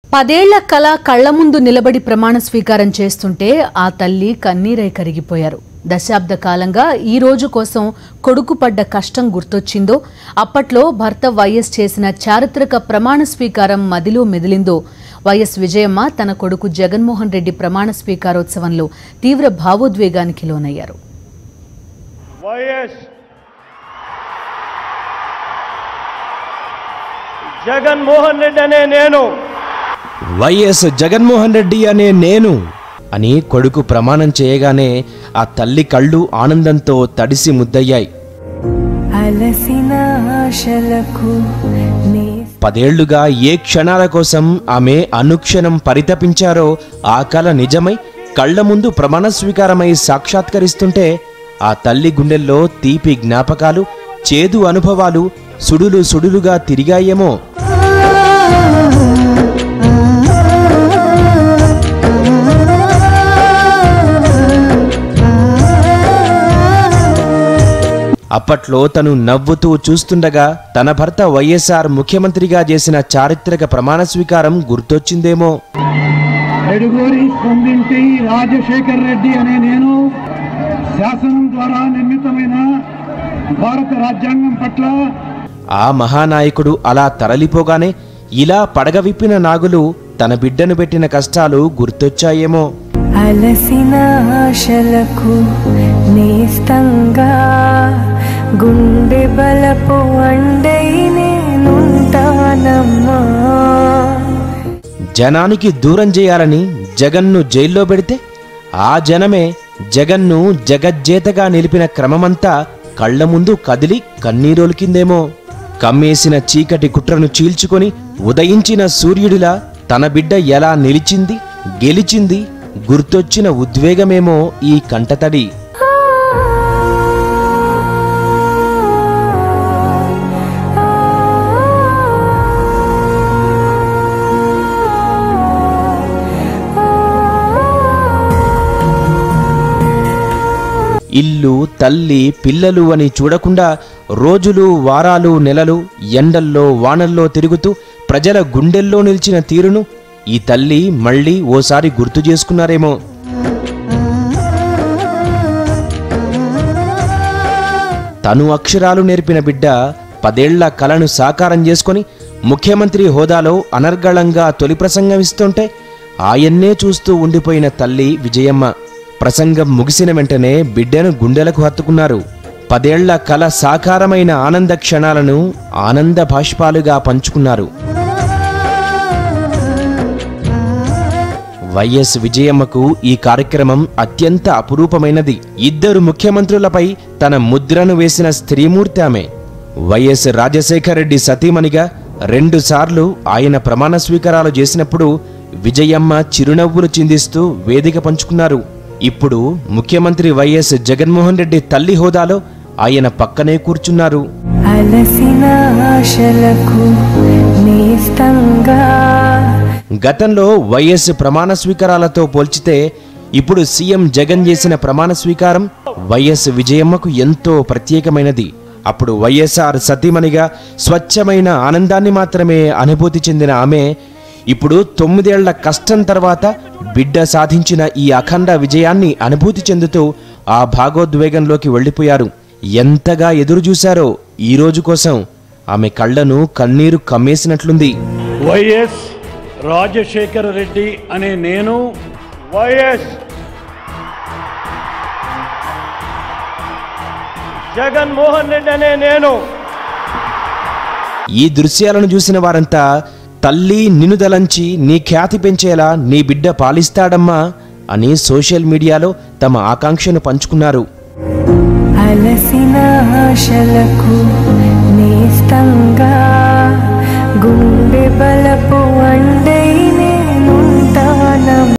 పదేళ్ల కళ కళ్ల ముందు నిలబడి ప్రమాణ స్వీకారం చేస్తుంటే ఆ తల్లి కన్నీరై కరిగిపోయారు దశాబ్ద కాలంగా ఈ రోజు కోసం కొడుకు పడ్డ కష్టం గుర్తొచ్చిందో అప్పట్లో భర్త వైఎస్ చేసిన చారిత్రక ప్రమాణ స్వీకారం మదిలో మెదిలిందో వైఎస్ విజయమ్మ తన కొడుకు జగన్మోహన్ రెడ్డి ప్రమాణ స్వీకారోత్సవంలో తీవ్ర భావోద్వేగానికి లోనయ్యారు వైఎస్ జగన్మోహన్ రెడ్డి అనే నేను వైఎస్ జగన్మోహన్ రెడ్డి అనే నేను అని కొడుకు ప్రమాణం చేయగానే ఆ తల్లి కళ్ళు ఆనందంతో తడిసి ముద్దయ్యాయి అలసిన ఆశలకు నే పదేళ్లుగా ఏ క్షణాల కోసం ఆమె అనుక్షణం పరితపించారో ఆ కల నిజమై కళ్ల ముందు ప్రమాణ స్వీకారమై సాక్షాత్కరిస్తుంటే ఆ తల్లి గుండెల్లో తీపి జ్ఞాపకాలు చేదు అనుభవాలు సుడులు సుడులుగా తిరిగాయేమో అప్పట్లో తను నవ్వుతూ చూస్తుండగా తన భర్త వైఎస్ఆర్ ముఖ్యమంత్రిగా చేసిన చారిత్రక ప్రమాణ స్వీకారం గుర్తొచ్చిందేమో ఎడుగూరి స్పందించి రాజశేఖర్ రెడ్డి అనే నేను శాసనం ద్వారా నిర్మితమైన భారత రాజ్యాంగం పట్ల ఆ మహానాయకుడు అలా తరలిపోగానే ఇలా పడగవిప్పిన నాగులు తన బిడ్డను పెట్టిన కష్టాలు గుర్తొచ్చాయేమో అలసిన ఆశలకు నేస్తంగా గుండె బలపు అండై నేనుంటానమ్మా జనానికి దూరం చేయాలని జగన్ను జైల్లో పెడితే ఆ జనమే జగన్ను జగజ్జేతగా నిలిపిన క్రమమంతా కళ్ల ముందు కదిలి కన్నీరోలికిందేమో కమ్మేసిన చీకటి కుట్రను చీల్చుకొని ఉదయించిన సూర్యుడిలా తన బిడ్డ ఎలా నిలిచింది గెలిచింది గుర్తొచ్చిన ఉద్వేగమేమో ఈ కంటతడి ఇల్లు తల్లి పిల్లలు అని చూడకుండా రోజులు వారాలు నెలలు ఎండల్లో వానల్లో తిరుగుతూ ప్రజల గుండెల్లో నిలిచిన తీరును ఈ తల్లి మళ్ళీ ఓసారి గుర్తు చేసుకున్నారేమో తను అక్షరాలు నేర్పిన బిడ్డ పదేళ్ల కలను సాకారం చేసుకొని ముఖ్యమంత్రి హోదాలో అనర్గళంగా తొలి ప్రసంగం ఇస్తుంటే ఆయన్నే చూస్తూ ఉండిపోయిన తల్లి విజయమ్మ ప్రసంగం ముగిసిన వెంటనే బిడ్డను గుండెలకు హత్తుకున్నారు పదేళ్ల కల సాకారమైన ఆనంద క్షణాలను ఆనంద భాష్పాలుగా పంచుకున్నారు వైఎస్ విజయమ్మకు ఈ కార్యక్రమం అత్యంత అపురూపమైనది ఇద్దరు ముఖ్యమంత్రులపై తన ముద్రను వేసిన స్త్రీమూర్తి ఆమె వైఎస్ రాజశేఖర రెడ్డి సతీమణిగా రెండుసార్లు ఆయన ప్రమాణ స్వీకారాలు చేసినప్పుడు విజయమ్మ చిరునవ్వులు చిందిస్తూ వేదిక పంచుకున్నారు ఇప్పుడు ముఖ్యమంత్రి వైఎస్ జగన్మోహన్ రెడ్డి తల్లి హోదాలో ఆయన పక్కనే కూర్చున్నారు అలసిన ఆశలకు నేస్తంగా గతంలో వైఎస్ ప్రమాణ స్వీకారాలతో పోల్చితే ఇప్పుడు సీఎం జగన్ చేసిన ప్రమాణ స్వీకారం వైఎస్ విజయమ్మకు ఎంతో ప్రత్యేకమైనది అప్పుడు వైఎస్ఆర్ సతీమణిగా స్వచ్ఛమైన ఆనందాన్ని మాత్రమే అనుభూతి చెందిన ఆమె ఇప్పుడు తొమ్మిదేళ్ల కష్టం తర్వాత బిడ్డ సాధించిన ఈ అఖండ విజయాన్ని అనుభూతి చెందుతూ ఆ భాగోద్వేగంలోకి వెళ్ళిపోయారు ఎంతగా ఎదురు చూశారో ఈ రోజు కోసం ఆమె కళ్ళను కన్నీరు కమ్మేసినట్లుంది వైఎస్ రాజశేఖర రెడ్డి అనే నేను వైఎస్ జగన్మోహన్ రెడ్డి అనే నేను ఈ దృశ్యాలను చూసిన వారంతా తల్లి నిన్నుదలంచి నీ ఖ్యాతి పెంచేలా నీ బిడ్డ పాలిస్తాడమ్మా అని సోషల్ మీడియాలో తమ ఆకాంక్షను పంచుకున్నారు అలసిన ఆశలకు నేస్తంగా గుండె బలపు అండ